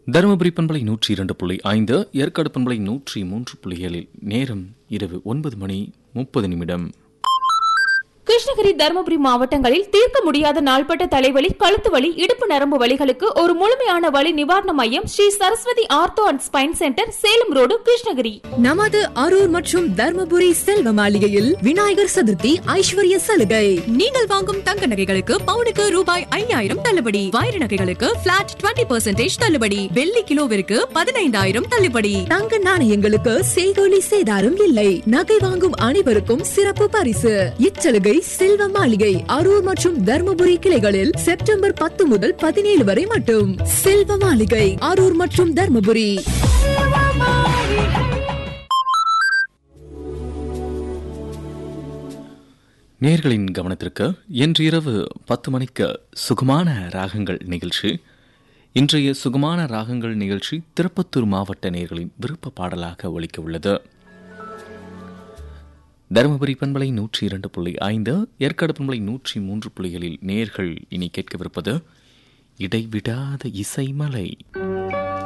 தருமபுரி பண்பலை நூற்றி இரண்டு புள்ளி ஐந்து ஏற்காடு பண்பலை நூற்றி மூன்று புள்ளி ஏழில் நேரம் இரவு ஒன்பது மணி முப்பது நிமிடம் கிருஷ்ணகிரி தருமபுரி மாவட்டங்களில் தீர்க்க முடியாத நாள்பட்ட தலைவலி கழுத்து வலி இடுப்பு நரம்பு வலிகளுக்கு ஒரு முழுமையான வலி நிவாரண மையம் Sri Saraswathi ortho and spine centre Salem road Krishnagiri நமது அரூர் மற்றும் தர்மபுரி செல்வ மாளிகையில் விநாயகர் சதுர்த்தி ஐஸ்வர்ய சலுகை நீங்கள் வாங்கும் தங்க நகைகளுக்கு பவுனுக்கு ரூபாய் ஐயாயிரம் தள்ளுபடி வைர நகைகளுக்கு பிளாட் டுவெண்ட்டி பர்சன்டேஜ் தள்ளுபடி வெள்ளி கிலோவிற்கு பதினைந்தாயிரம் தள்ளுபடி தங்க நாணயங்களுக்கு செய்கோலி சேதாரம் இல்லை நகை வாங்கும் அனைவருக்கும் சிறப்பு பரிசு இச்சலுகை செல்வ மாளிகை அரூர் மற்றும் தர்மபுரி கிளைகளில் செப்டம்பர் பத்து முதல் பதினேழு வரை மட்டும் செல்வ மாளிகை அரூர் மற்றும் தர்மபுரி நேர்களின் கவனத்திற்கு இன்று இரவு பத்து மணிக்கு சுகமான ராகங்கள் நிகழ்ச்சி இன்றைய சுகமான ராகங்கள் நிகழ்ச்சி திருப்பத்தூர் மாவட்ட நேர்களின் விருப்ப பாடலாக ஒலிக்க உள்ளது தருமபுரி பண்பலை நூற்றி இரண்டு புள்ளி ஐந்து ஏற்காடு பண்பலை நூற்றி மூன்று புள்ளிகளில் நேர்கள் இனி கேட்கவிருப்பது இடைவிடாத இசைமலை